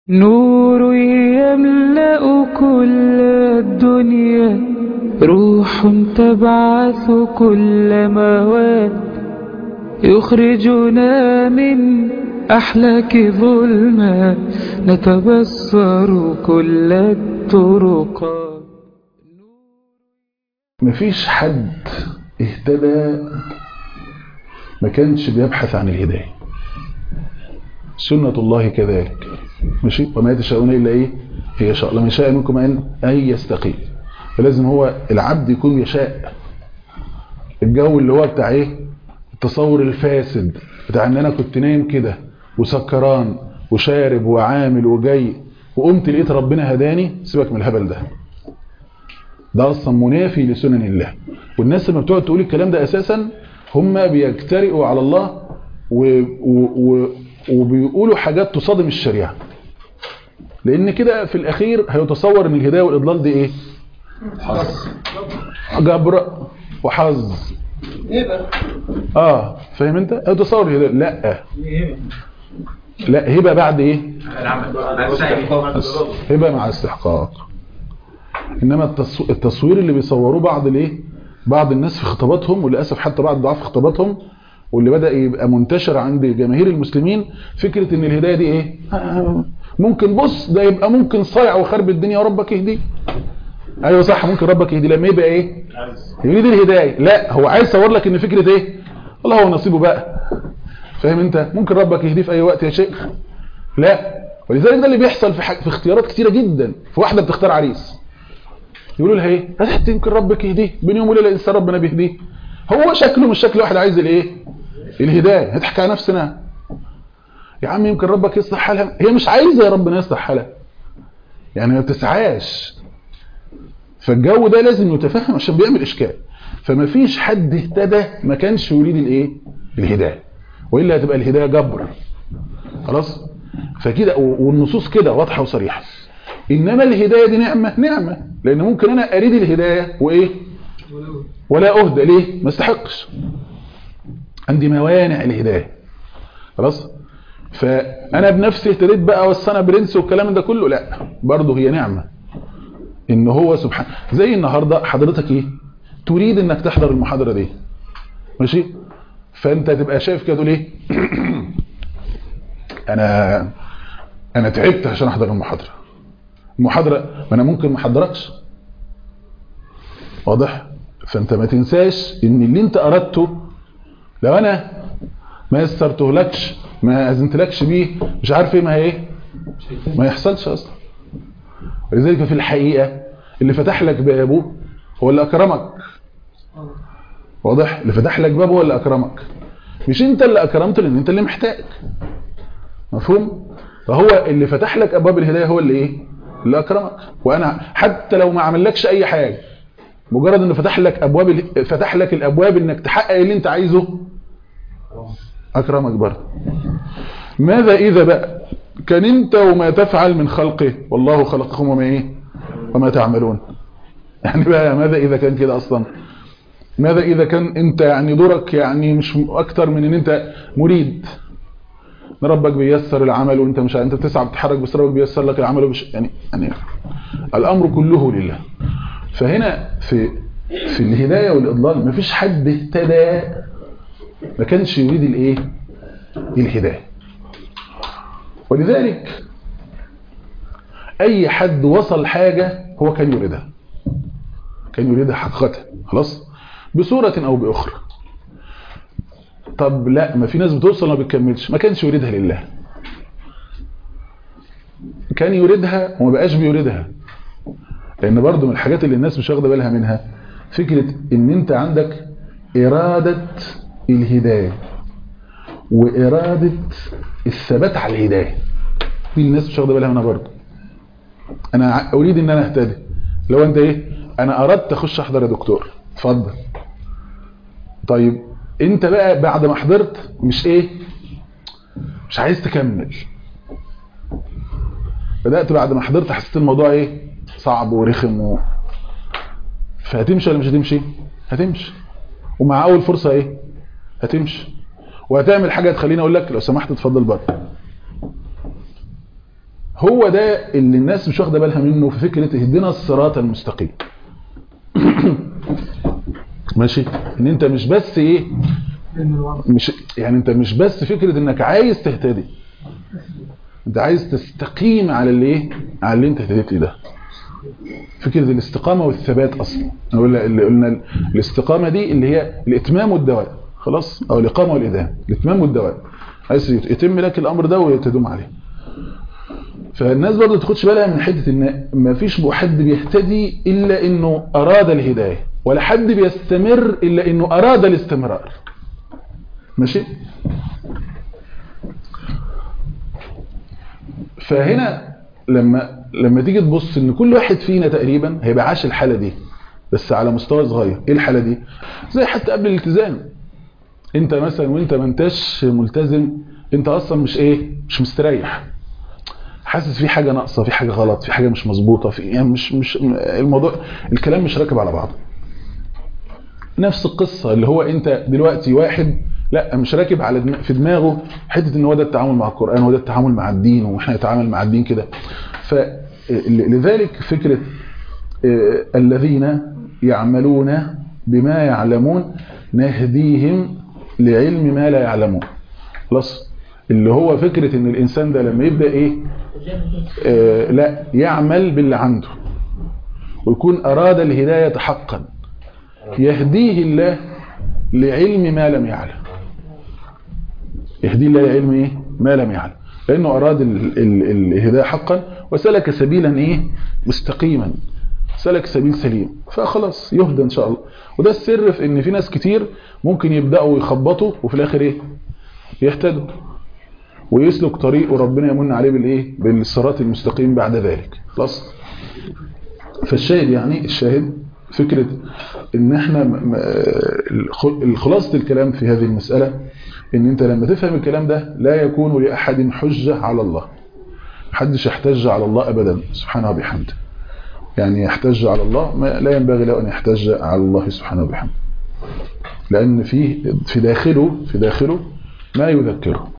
نور يملأ كل الدنيا روح تبعث كل مواد يخرجنا من أحلاك ظلمات نتبصر كل الطرقات مفيش حد اهتدى ما كانش بيبحث عن الهداية سنة الله كذلك ماشي وما تشاءون إلا إيه هي شاء لما شاء منكم أن أن يستقيم فلازم هو العبد يكون يشاء الجو اللي هو بتاع إيه التصور الفاسد بتاع ان انا كنت نايم كده وسكران وشارب وعامل وجاي وقمت لقيت ربنا هداني سيبك من الهبل ده ده اصلا منافي لسنن الله والناس لما بتقعد تقول الكلام ده اساسا هم بيجترئوا على الله و... و... و... وبيقولوا حاجات تصادم الشريعه لان كده في الاخير هيتصور ان الهدايه والاضلال دي ايه حظ جبر وحظ اه فاهم انت تصور الهدايه لا لا هبه بعد ايه هبه مع استحقاق انما التصوير اللي بيصوروه بعض الايه بعض الناس في خطاباتهم وللاسف حتى بعض ضعاف في خطاباتهم واللي بدا يبقى منتشر عند جماهير المسلمين فكره ان الهدايه دي ايه ممكن بص ده يبقى ممكن صايع وخرب الدنيا وربك يهديه ايوه صح ممكن ربك يهدي لما يبقى ايه يريد الهدايه لا هو عايز يصور لك ان فكره ايه الله هو نصيبه بقى فاهم انت ممكن ربك يهديه في اي وقت يا شيخ لا ولذلك ده اللي بيحصل في حاجة في اختيارات كتيره جدا في واحده بتختار عريس يقولوا لها ايه هتحت يمكن ربك يهديه بين يوم وليله انسان ربنا بيهديه هو شكله مش شكل واحد عايز الايه الهدايه هتحكي على نفسنا يا عم يمكن ربك يصلح حالها هي مش عايزه يا ربنا يصلح حالها يعني ما بتسعاش فالجو ده لازم يتفهم عشان بيعمل اشكال فما فيش حد اهتدى ما كانش يريد الايه الهدايه والا هتبقى الهدايه جبر خلاص فكده والنصوص كده واضحه وصريحه انما الهدايه دي نعمه نعمه لان ممكن انا اريد الهدايه وايه ولا اهدى ليه ما استحقش عندي موانع الهدايه خلاص فانا بنفسي اهتديت بقى والسنه برنس والكلام ده كله لا برضه هي نعمه ان هو سبحانه زي النهارده حضرتك ايه تريد انك تحضر المحاضره دي ماشي فانت تبقى شايف كده تقول ايه انا انا تعبت عشان احضر المحاضره المحاضره ما انا ممكن ما احضركش واضح فانت ما تنساش ان اللي انت اردته لو انا ما يسرتهولكش ما اذنتلكش بيه مش عارف ايه ما هي ايه ما يحصلش اصلا ولذلك في الحقيقة اللي فتح لك بابه هو اللي أكرمك واضح اللي فتح لك بابه هو اللي أكرمك مش انت اللي أكرمته لأن انت اللي محتاج مفهوم فهو اللي فتح لك أبواب الهداية هو اللي ايه اللي أكرمك وأنا حتى لو ما عملكش أي حاجة مجرد انه فتح لك أبواب فتح لك الأبواب انك تحقق اللي انت عايزه أكرمك برضه ماذا إذا بقى كان انت وما تفعل من خلقه والله خلقكم وما ايه وما تعملون يعني بقى ماذا اذا كان كده اصلا ماذا اذا كان انت يعني دورك يعني مش اكتر من ان انت مريد ان ربك بيسر العمل وانت مش انت بتسعى بتتحرك بس ربك بيسر لك العمل وبش يعني يعني الامر كله لله فهنا في في الهدايه والاضلال مفيش حد اهتدى ما كانش يريد الايه الهدايه ولذلك اي حد وصل حاجة هو كان يريدها كان يريدها حقيقة خلاص بصورة او باخرى طب لا ما في ناس بتوصل وما بتكملش ما كانش يريدها لله كان يريدها وما بقاش بيريدها لان برضو من الحاجات اللي الناس مش واخده بالها منها فكرة ان انت عندك ارادة الهداية وإرادة الثبات على الهداية دي الناس مش واخده بالها منها برضه أنا أريد إن أنا أهتدي لو أنت إيه أنا أردت أخش أحضر يا دكتور اتفضل طيب أنت بقى بعد ما حضرت مش إيه مش عايز تكمل بدأت بعد ما حضرت حسيت الموضوع إيه صعب ورخم و... فهتمشي ولا مش هتمشي هتمشي ومع أول فرصة إيه هتمشي وهتعمل حاجة تخليني اقول لك لو سمحت اتفضل بره هو ده اللي الناس مش واخده بالها منه في فكره اهدنا الصراط المستقيم ماشي ان انت مش بس ايه مش يعني انت مش بس فكره انك عايز تهتدي انت عايز تستقيم على اللي ايه على اللي انت اهتديت ليه ده فكره الاستقامه والثبات اصلا اللي قلنا الاستقامه دي اللي هي الاتمام والدوام خلاص او الاقامه والادام الاتمام والدوام عايز يتم لك الامر ده وتدوم عليه فالناس برضه تاخدش بالها من حته ان ما فيش حد بيهتدي الا انه اراد الهدايه ولا حد بيستمر الا انه اراد الاستمرار ماشي فهنا لما لما تيجي تبص ان كل واحد فينا تقريبا هيبقى عاش الحاله دي بس على مستوى صغير ايه الحاله دي زي حتى قبل الالتزام انت مثلا وانت ما انتش ملتزم انت اصلا مش ايه مش مستريح حاسس في حاجه ناقصه في حاجه غلط في حاجه مش مظبوطه في يعني مش مش الموضوع الكلام مش راكب على بعضه نفس القصه اللي هو انت دلوقتي واحد لا مش راكب على دم... في دماغه حته ان هو ده التعامل مع القران وده التعامل مع الدين واحنا نتعامل مع الدين كده فلذلك فكره الذين يعملون بما يعلمون نهديهم لعلم ما لا يعلمون خلاص اللي هو فكرة ان الانسان ده لما يبدأ ايه آه لا يعمل باللي عنده ويكون اراد الهداية حقا يهديه الله لعلم ما لم يعلم يهديه الله لعلم ايه ما لم يعلم لانه اراد ال ال الهداية حقا وسلك سبيلا ايه مستقيما سلك سبيل سليم فخلاص يهدى ان شاء الله وده السر في ان في ناس كتير ممكن يبدأوا يخبطوا وفي الاخر ايه يهتدوا ويسلك طريق وربنا يمن عليه بالايه بالصراط المستقيم بعد ذلك خلاص فالشاهد يعني الشاهد فكرة ان احنا خلاصة الكلام في هذه المسألة ان انت لما تفهم الكلام ده لا يكون لأحد حجة على الله محدش يحتج على الله ابدا سبحانه وبحمده يعني يحتج على الله ما لا ينبغي له ان يحتج على الله سبحانه وبحمده لان فيه في داخله في داخله ما يذكره